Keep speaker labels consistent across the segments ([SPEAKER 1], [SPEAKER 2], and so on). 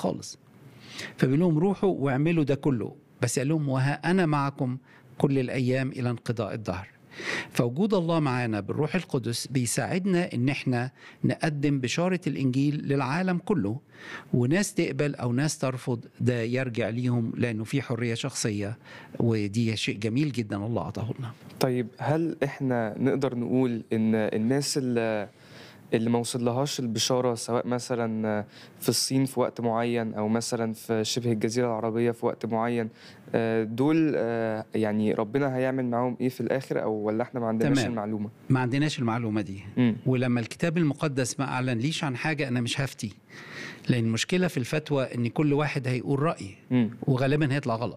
[SPEAKER 1] خالص فبيقول لهم روحوا واعملوا ده كله بس قال لهم وها انا معكم كل الايام الى انقضاء الدهر فوجود الله معانا بالروح القدس بيساعدنا ان احنا نقدم بشاره الانجيل للعالم كله وناس تقبل او ناس ترفض ده يرجع ليهم لانه في حريه شخصيه ودي شيء جميل جدا الله اعطاه لنا
[SPEAKER 2] طيب هل احنا نقدر نقول ان الناس اللي اللي ما وصلهاش البشاره سواء مثلا في الصين في وقت معين او مثلا في شبه الجزيره العربيه في وقت معين آه، دول آه، يعني ربنا هيعمل معاهم ايه في الاخر او ولا احنا ما عندناش
[SPEAKER 1] تمام.
[SPEAKER 2] المعلومه
[SPEAKER 1] ما عندناش المعلومه دي
[SPEAKER 2] امم
[SPEAKER 1] ولما الكتاب المقدس ما اعلن ليش عن حاجه انا مش هفتي لان المشكله في الفتوى ان كل واحد هيقول راي
[SPEAKER 2] امم
[SPEAKER 1] وغالبا هيطلع غلط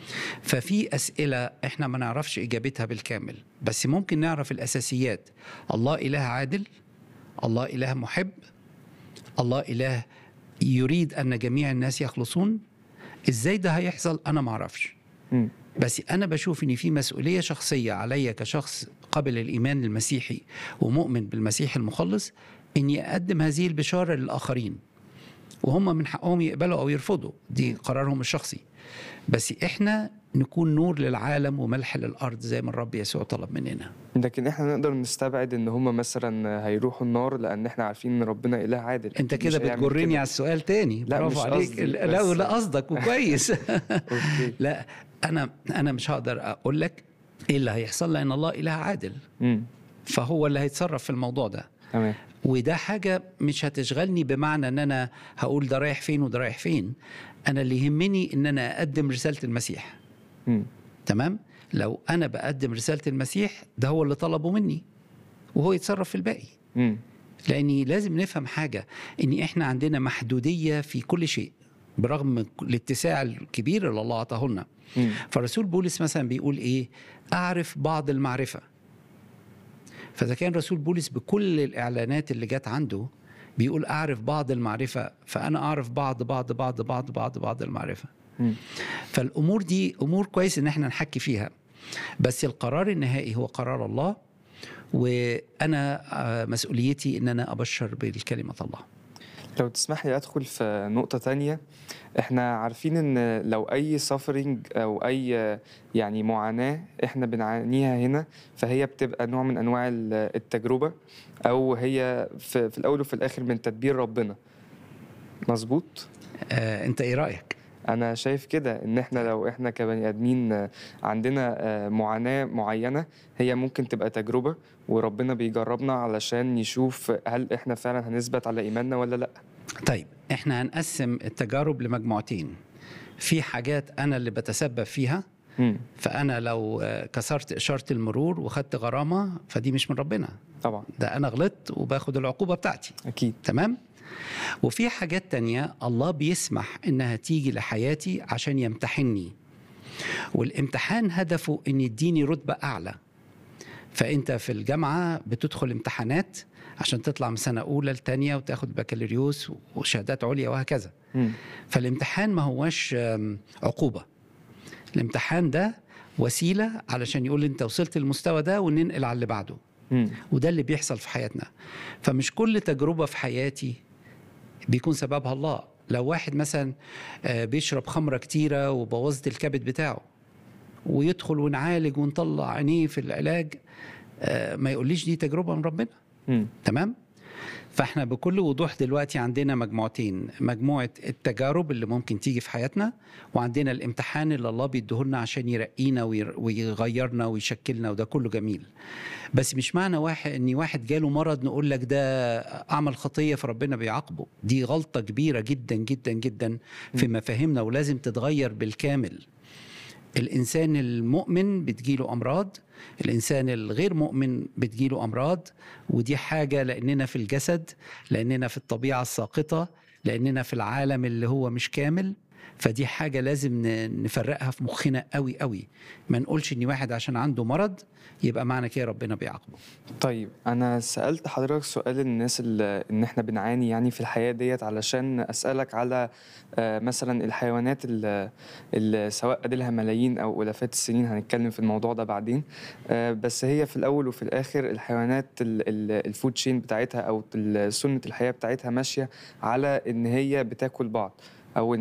[SPEAKER 1] ففي اسئله احنا ما نعرفش اجابتها بالكامل بس ممكن نعرف الاساسيات الله اله عادل الله اله محب الله اله يريد ان جميع الناس يخلصون ازاي ده هيحصل انا ما اعرفش
[SPEAKER 2] امم
[SPEAKER 1] بس انا بشوف ان في مسؤوليه شخصيه عليا كشخص قبل الايمان المسيحي ومؤمن بالمسيح المخلص اني اقدم هذه البشاره للاخرين وهم من حقهم يقبلوا او يرفضوا دي قرارهم الشخصي بس احنا نكون نور للعالم وملح للارض زي ما الرب يسوع طلب مننا
[SPEAKER 2] لكن احنا نقدر نستبعد ان هم مثلا هيروحوا النار لان احنا عارفين ان ربنا اله عادل
[SPEAKER 1] انت
[SPEAKER 2] أكيد
[SPEAKER 1] كده
[SPEAKER 2] مش هيعمل
[SPEAKER 1] بتجرني
[SPEAKER 2] كده.
[SPEAKER 1] على السؤال تاني
[SPEAKER 2] لا،
[SPEAKER 1] برافو
[SPEAKER 2] مش
[SPEAKER 1] عليك
[SPEAKER 2] قصدي،
[SPEAKER 1] لا
[SPEAKER 2] بس-
[SPEAKER 1] لا قصدك وكويس
[SPEAKER 2] اوكي
[SPEAKER 1] لا انا انا مش هقدر اقول لك ايه اللي هيحصل لان الله اله عادل
[SPEAKER 2] امم
[SPEAKER 1] فهو اللي هيتصرف في الموضوع ده
[SPEAKER 2] تمام
[SPEAKER 1] وده حاجة مش هتشغلني بمعنى ان انا هقول ده رايح فين وده رايح فين انا اللي يهمني ان انا اقدم رسالة المسيح
[SPEAKER 2] امم
[SPEAKER 1] تمام لو انا بقدم رسالة المسيح ده هو اللي طلبه مني وهو يتصرف في الباقي
[SPEAKER 2] امم
[SPEAKER 1] لاني لازم نفهم حاجة ان احنا عندنا محدودية في كل شيء برغم الاتساع الكبير اللي الله اعطاه لنا
[SPEAKER 2] امم
[SPEAKER 1] فالرسول بولس مثلا بيقول ايه اعرف بعض المعرفه فاذا كان رسول بولس بكل الاعلانات اللي جت عنده بيقول اعرف بعض المعرفه فانا اعرف بعض بعض بعض بعض بعض بعض المعرفه
[SPEAKER 2] مم.
[SPEAKER 1] فالامور دي امور كويس ان احنا نحكي فيها بس القرار النهائي هو قرار الله وانا آه، مسؤوليتي ان انا ابشر بالكلمه الله
[SPEAKER 2] لو تسمح لي ادخل في نقطة تانية احنا عارفين ان لو اي سافرنج او اي يعني معاناة احنا بنعانيها هنا فهي بتبقى نوع من انواع ال- التجربة او هي في, في الاول وفي الاخر من تدبير ربنا مظبوط
[SPEAKER 1] آه، انت ايه رايك
[SPEAKER 2] انا شايف كده ان احنا لو احنا كبني ادمين آه، عندنا آه، معاناة معينة هي ممكن تبقى تجربة وربنا بيجربنا علشان يشوف هل احنا فعلا هنثبت على ايماننا ولا لا
[SPEAKER 1] طيب احنا هنقسم التجارب لمجموعتين في حاجات انا اللي بتسبب فيها
[SPEAKER 2] مم.
[SPEAKER 1] فانا لو آه، كسرت اشاره المرور وخدت غرامه فدي مش من ربنا
[SPEAKER 2] طبعا
[SPEAKER 1] ده انا غلطت وباخد العقوبه بتاعتي
[SPEAKER 2] اكيد
[SPEAKER 1] تمام وفي حاجات تانية الله بيسمح انها تيجي لحياتي عشان يمتحني والامتحان هدفه ان يديني رتبه اعلى فانت في الجامعه بتدخل امتحانات عشان تطلع من سنه اولى لتانية وتاخد بكالوريوس وشهادات عليا وهكذا
[SPEAKER 2] مم.
[SPEAKER 1] فالامتحان ما هوش آم، عقوبة الامتحان ده وسيلة علشان يقول انت وصلت للمستوى ده وننقل على اللي بعده
[SPEAKER 2] مم.
[SPEAKER 1] وده اللي بيحصل في حياتنا فمش كل تجربة في حياتي بيكون سببها الله لو واحد مثلا آه، بيشرب خمرة كتيرة وبوظت الكبد بتاعه ويدخل ونعالج ونطلع عينيه في العلاج آه، ما يقوليش دي تجربة من ربنا
[SPEAKER 2] مم.
[SPEAKER 1] تمام فاحنا بكل وضوح دلوقتي عندنا مجموعتين مجموعة التجارب اللي ممكن تيجي في حياتنا وعندنا الامتحان اللي الله بيديهولنا عشان يرقينا وير- ويغيرنا ويشكلنا وده كله جميل بس مش معنى واحد ان واحد جاله مرض نقول لك ده عمل خطية فربنا بيعاقبه دي غلطة كبيرة جدا جدا جدا في مفاهيمنا ولازم تتغير بالكامل الانسان المؤمن بتجيله امراض الانسان الغير مؤمن بتجيله امراض ودي حاجه لاننا في الجسد لاننا في الطبيعه الساقطه لاننا في العالم اللي هو مش كامل فدي حاجه لازم ن- نفرقها في مخنا قوي قوي ما نقولش ان واحد عشان عنده مرض يبقى معنى كده ربنا بيعاقبه
[SPEAKER 2] طيب انا سالت حضرتك سؤال الناس اللي ان احنا بنعاني يعني في الحياه ديت علشان اسالك على آه، مثلا الحيوانات اللي, اللي سواء اديلها ملايين او الافات السنين هنتكلم في الموضوع ده بعدين آه، بس هي في الاول وفي الاخر الحيوانات ال- ال- الفود تشين بتاعتها او ال- سنه الحياه بتاعتها ماشيه على ان هي بتاكل بعض او